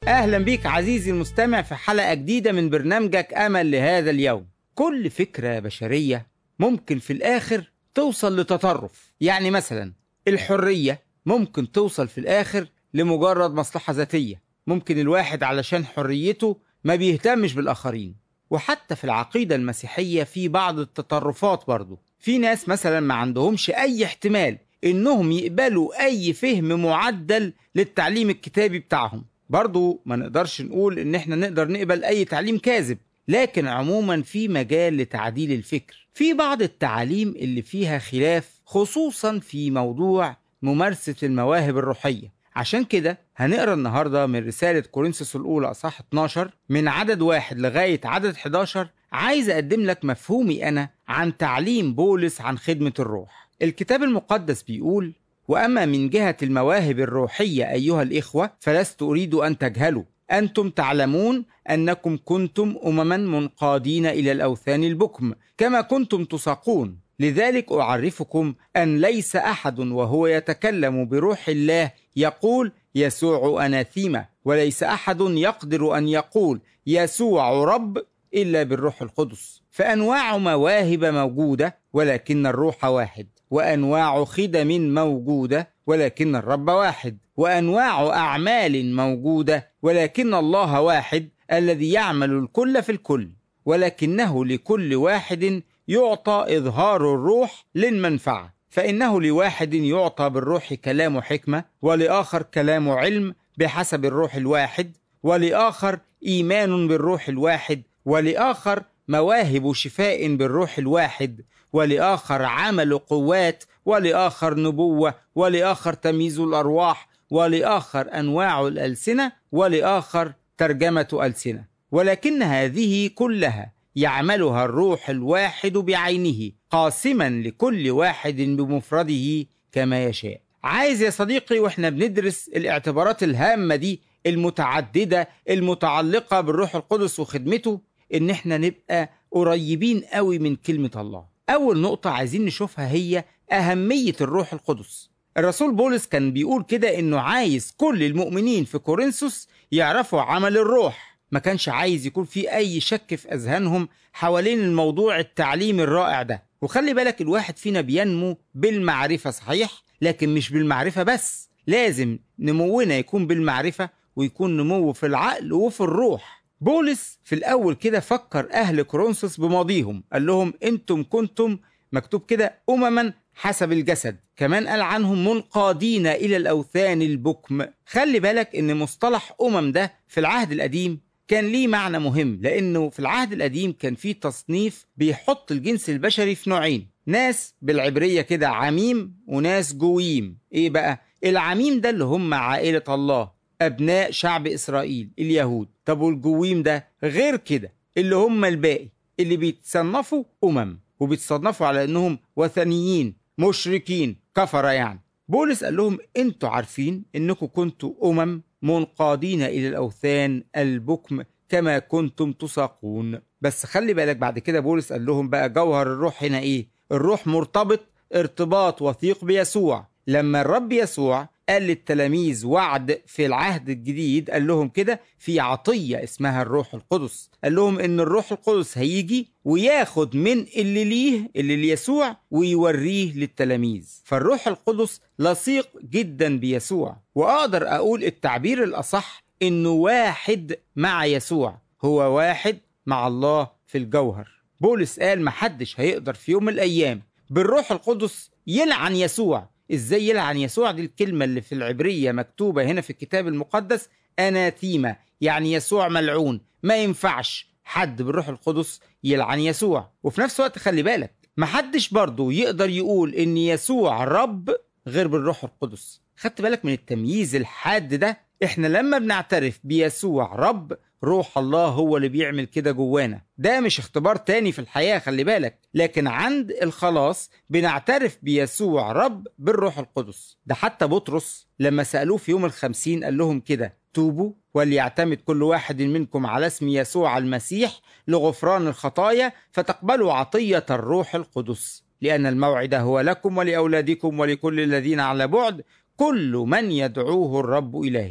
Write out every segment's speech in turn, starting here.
أهلا بيك عزيزي المستمع في حلقة جديدة من برنامجك أمل لهذا اليوم كل فكرة بشرية ممكن في الآخر توصل لتطرف يعني مثلا الحرية ممكن توصل في الآخر لمجرد مصلحة ذاتية ممكن الواحد علشان حريته ما بيهتمش بالآخرين وحتى في العقيدة المسيحية في بعض التطرفات برضو في ناس مثلا ما عندهمش أي احتمال إنهم يقبلوا أي فهم معدل للتعليم الكتابي بتاعهم برضو ما نقدرش نقول إن إحنا نقدر نقبل أي تعليم كاذب لكن عموما في مجال لتعديل الفكر في بعض التعاليم اللي فيها خلاف خصوصا في موضوع ممارسة المواهب الروحية عشان كده هنقرا النهارده من رسالة كورنثوس الأولى أصحاح 12 من عدد واحد لغاية عدد 11 عايز أقدم لك مفهومي أنا عن تعليم بولس عن خدمة الروح. الكتاب المقدس بيقول: وأما من جهة المواهب الروحية أيها الإخوة فلست أريد أن تجهلوا أنتم تعلمون أنكم كنتم أمما منقادين إلى الأوثان البكم كما كنتم تساقون لذلك أعرفكم أن ليس أحد وهو يتكلم بروح الله يقول يسوع أناثيما وليس أحد يقدر أن يقول يسوع رب إلا بالروح القدس فأنواع مواهب موجودة ولكن الروح واحد وأنواع خدم موجودة ولكن الرب واحد وأنواع أعمال موجودة ولكن الله واحد الذي يعمل الكل في الكل ولكنه لكل واحد يعطى إظهار الروح للمنفعة فإنه لواحد يعطى بالروح كلام حكمة ولآخر كلام علم بحسب الروح الواحد ولآخر إيمان بالروح الواحد ولآخر مواهب شفاء بالروح الواحد ولآخر عمل قوات ولآخر نبوة ولآخر تمييز الأرواح ولآخر أنواع الألسنة ولآخر ترجمة ألسنة ولكن هذه كلها يعملها الروح الواحد بعينه قاسما لكل واحد بمفرده كما يشاء عايز يا صديقي واحنا بندرس الاعتبارات الهامة دي المتعددة المتعلقة بالروح القدس وخدمته ان احنا نبقى قريبين قوي من كلمة الله اول نقطة عايزين نشوفها هي اهمية الروح القدس الرسول بولس كان بيقول كده انه عايز كل المؤمنين في كورنثوس يعرفوا عمل الروح ما كانش عايز يكون في اي شك في اذهانهم حوالين الموضوع التعليم الرائع ده وخلي بالك الواحد فينا بينمو بالمعرفة صحيح لكن مش بالمعرفة بس لازم نمونا يكون بالمعرفة ويكون نمو في العقل وفي الروح بولس في الأول كده فكر أهل كورنثوس بماضيهم قال لهم أنتم كنتم مكتوب كده أمما حسب الجسد كمان قال عنهم منقادين إلى الأوثان البكم خلي بالك أن مصطلح أمم ده في العهد القديم كان ليه معنى مهم لأنه في العهد القديم كان فيه تصنيف بيحط الجنس البشري في نوعين ناس بالعبرية كده عميم وناس جويم إيه بقى؟ العميم ده اللي هم عائلة الله أبناء شعب إسرائيل اليهود طب والجويم ده غير كده اللي هم الباقي اللي بيتصنفوا أمم وبيتصنفوا على أنهم وثنيين مشركين كفرة يعني بولس قال لهم انتوا عارفين انكم كنتوا أمم منقادين إلى الأوثان البكم كما كنتم تساقون بس خلي بالك بعد كده بولس قال لهم بقى جوهر الروح هنا إيه الروح مرتبط ارتباط وثيق بيسوع لما الرب يسوع قال للتلاميذ وعد في العهد الجديد قال لهم كده في عطية اسمها الروح القدس قال لهم ان الروح القدس هيجي وياخد من اللي ليه اللي ليسوع ويوريه للتلاميذ فالروح القدس لصيق جدا بيسوع واقدر اقول التعبير الاصح انه واحد مع يسوع هو واحد مع الله في الجوهر بولس قال محدش هيقدر في يوم من الايام بالروح القدس يلعن يسوع ازاي يلعن يسوع دي الكلمة اللي في العبرية مكتوبة هنا في الكتاب المقدس أناثيما يعني يسوع ملعون ما ينفعش حد بالروح القدس يلعن يسوع وفي نفس الوقت خلي بالك محدش برضه يقدر يقول ان يسوع رب غير بالروح القدس خدت بالك من التمييز الحاد ده احنا لما بنعترف بيسوع رب روح الله هو اللي بيعمل كده جوانا ده مش اختبار تاني في الحياة خلي بالك لكن عند الخلاص بنعترف بيسوع رب بالروح القدس ده حتى بطرس لما سألوه في يوم الخمسين قال لهم كده توبوا وليعتمد كل واحد منكم على اسم يسوع المسيح لغفران الخطايا فتقبلوا عطية الروح القدس لأن الموعد هو لكم ولأولادكم ولكل الذين على بعد كل من يدعوه الرب إلهنا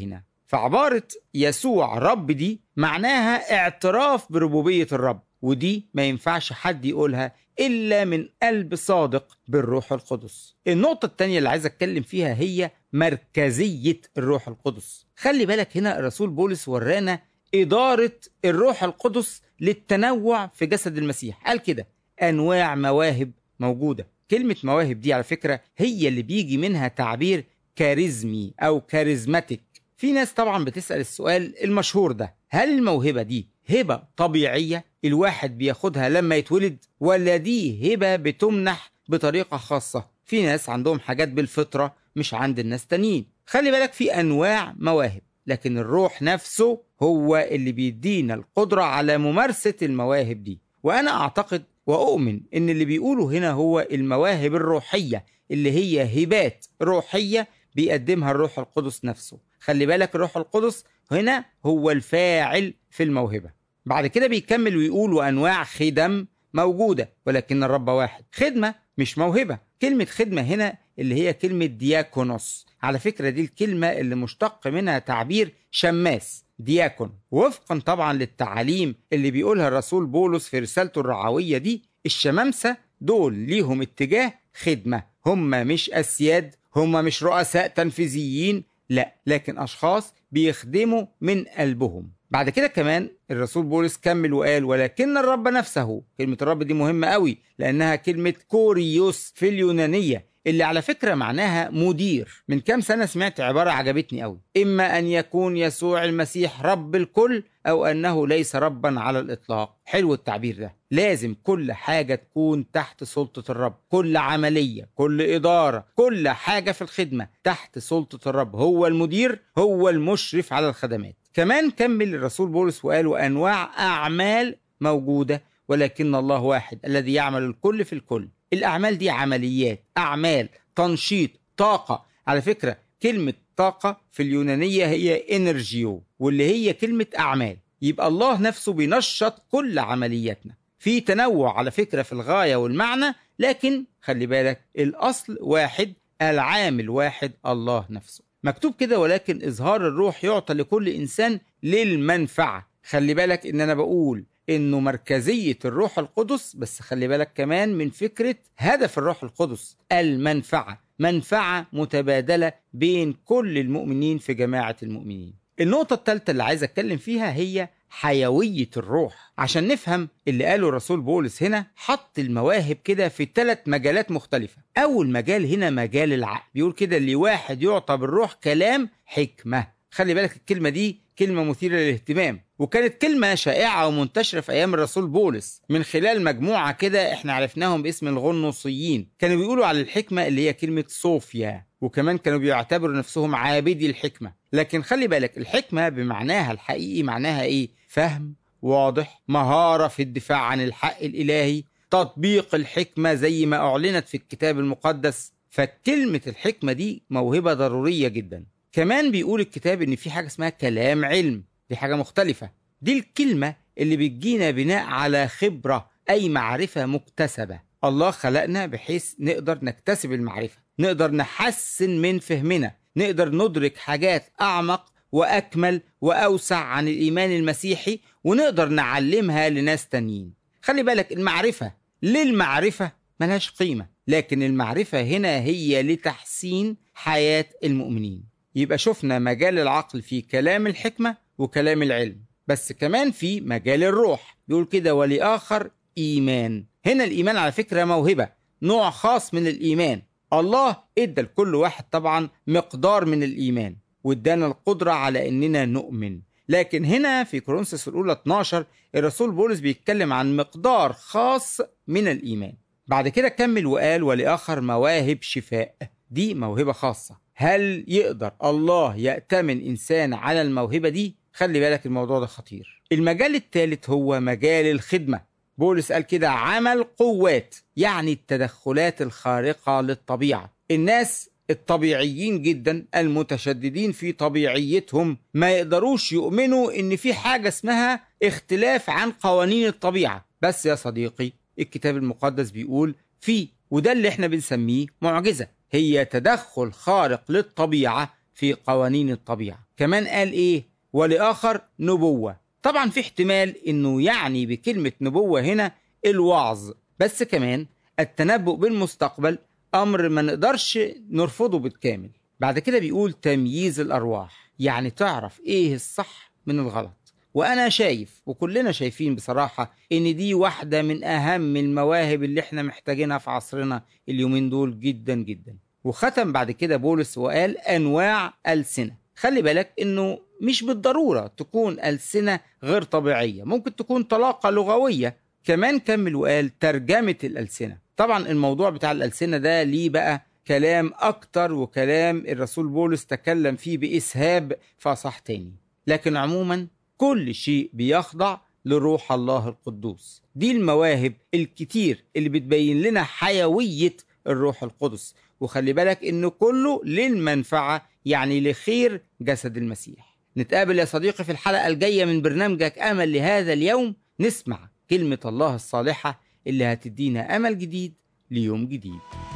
فعبارة يسوع رب دي معناها اعتراف بربوبية الرب ودي ما ينفعش حد يقولها إلا من قلب صادق بالروح القدس النقطة التانية اللي عايز أتكلم فيها هي مركزية الروح القدس خلي بالك هنا الرسول بولس ورانا إدارة الروح القدس للتنوع في جسد المسيح قال كده أنواع مواهب موجودة كلمة مواهب دي على فكرة هي اللي بيجي منها تعبير كاريزمي أو كاريزماتيك في ناس طبعا بتسأل السؤال المشهور ده هل الموهبة دي هبة طبيعية الواحد بياخدها لما يتولد ولا دي هبة بتمنح بطريقة خاصة في ناس عندهم حاجات بالفطرة مش عند الناس تانيين خلي بالك في أنواع مواهب لكن الروح نفسه هو اللي بيدينا القدرة على ممارسة المواهب دي وأنا أعتقد وأؤمن إن اللي بيقوله هنا هو المواهب الروحية اللي هي هبات روحية بيقدمها الروح القدس نفسه خلي بالك الروح القدس هنا هو الفاعل في الموهبة بعد كده بيكمل ويقول وأنواع خدم موجودة ولكن الرب واحد خدمة مش موهبة كلمة خدمة هنا اللي هي كلمة دياكونوس على فكرة دي الكلمة اللي مشتق منها تعبير شماس دياكون وفقا طبعا للتعاليم اللي بيقولها الرسول بولس في رسالته الرعوية دي الشمامسة دول ليهم اتجاه خدمة هم مش أسياد هم مش رؤساء تنفيذيين لا لكن أشخاص بيخدموا من قلبهم بعد كده كمان الرسول بولس كمل وقال ولكن الرب نفسه كلمة الرب دي مهمة قوي لأنها كلمة كوريوس في اليونانية اللي على فكرة معناها مدير من كام سنة سمعت عبارة عجبتني قوي إما أن يكون يسوع المسيح رب الكل أو أنه ليس ربا على الإطلاق حلو التعبير ده لازم كل حاجة تكون تحت سلطة الرب كل عملية كل إدارة كل حاجة في الخدمة تحت سلطة الرب هو المدير هو المشرف على الخدمات كمان كمل الرسول بولس وقال وأنواع أعمال موجودة ولكن الله واحد الذي يعمل الكل في الكل الأعمال دي عمليات أعمال تنشيط طاقة على فكرة كلمة طاقة في اليونانية هي انرجيو واللي هي كلمة أعمال يبقى الله نفسه بينشط كل عملياتنا في تنوع على فكرة في الغاية والمعنى لكن خلي بالك الأصل واحد العامل واحد الله نفسه مكتوب كده ولكن إظهار الروح يعطى لكل إنسان للمنفعة خلي بالك إن أنا بقول انه مركزيه الروح القدس بس خلي بالك كمان من فكره هدف الروح القدس المنفعه منفعه متبادله بين كل المؤمنين في جماعه المؤمنين النقطه الثالثه اللي عايز اتكلم فيها هي حيويه الروح عشان نفهم اللي قاله الرسول بولس هنا حط المواهب كده في ثلاث مجالات مختلفه اول مجال هنا مجال العقل بيقول كده اللي واحد يعطى بالروح كلام حكمه خلي بالك الكلمه دي كلمة مثيرة للاهتمام وكانت كلمة شائعة ومنتشرة في أيام الرسول بولس من خلال مجموعة كده احنا عرفناهم باسم الغنوصيين كانوا بيقولوا على الحكمة اللي هي كلمة صوفيا وكمان كانوا بيعتبروا نفسهم عابدي الحكمة لكن خلي بالك الحكمة بمعناها الحقيقي معناها ايه فهم واضح مهارة في الدفاع عن الحق الإلهي تطبيق الحكمة زي ما أعلنت في الكتاب المقدس فكلمة الحكمة دي موهبة ضرورية جدا كمان بيقول الكتاب ان في حاجه اسمها كلام علم دي حاجه مختلفه دي الكلمه اللي بتجينا بناء على خبره اي معرفه مكتسبه الله خلقنا بحيث نقدر نكتسب المعرفه نقدر نحسن من فهمنا نقدر ندرك حاجات اعمق واكمل واوسع عن الايمان المسيحي ونقدر نعلمها لناس تانيين خلي بالك المعرفه للمعرفه ملهاش قيمه لكن المعرفه هنا هي لتحسين حياه المؤمنين يبقى شفنا مجال العقل في كلام الحكمة وكلام العلم بس كمان في مجال الروح بيقول كده ولآخر إيمان هنا الإيمان على فكرة موهبة نوع خاص من الإيمان الله ادى لكل واحد طبعا مقدار من الإيمان وادانا القدرة على إننا نؤمن لكن هنا في كورنثوس الأولى 12 الرسول بولس بيتكلم عن مقدار خاص من الإيمان بعد كده كمل وقال ولآخر مواهب شفاء دي موهبة خاصة هل يقدر الله يأتمن إنسان على الموهبة دي؟ خلي بالك الموضوع ده خطير المجال الثالث هو مجال الخدمة بولس قال كده عمل قوات يعني التدخلات الخارقة للطبيعة الناس الطبيعيين جدا المتشددين في طبيعيتهم ما يقدروش يؤمنوا ان في حاجة اسمها اختلاف عن قوانين الطبيعة بس يا صديقي الكتاب المقدس بيقول في وده اللي احنا بنسميه معجزة هي تدخل خارق للطبيعة في قوانين الطبيعة كمان قال إيه ولآخر نبوة طبعا في احتمال إنه يعني بكلمة نبوة هنا الوعظ بس كمان التنبؤ بالمستقبل أمر ما نقدرش نرفضه بالكامل بعد كده بيقول تمييز الأرواح يعني تعرف إيه الصح من الغلط وأنا شايف وكلنا شايفين بصراحة إن دي واحدة من أهم المواهب اللي إحنا محتاجينها في عصرنا اليومين دول جدا جدا وختم بعد كده بولس وقال أنواع ألسنة خلي بالك إنه مش بالضرورة تكون ألسنة غير طبيعية ممكن تكون طلاقة لغوية كمان كمل وقال ترجمة الألسنة طبعا الموضوع بتاع الألسنة ده ليه بقى كلام أكتر وكلام الرسول بولس تكلم فيه بإسهاب في أصح تاني لكن عموما كل شيء بيخضع لروح الله القدوس دي المواهب الكتير اللي بتبين لنا حيوية الروح القدس وخلي بالك انه كله للمنفعة يعني لخير جسد المسيح نتقابل يا صديقي في الحلقة الجاية من برنامجك أمل لهذا اليوم نسمع كلمة الله الصالحة اللي هتدينا أمل جديد ليوم جديد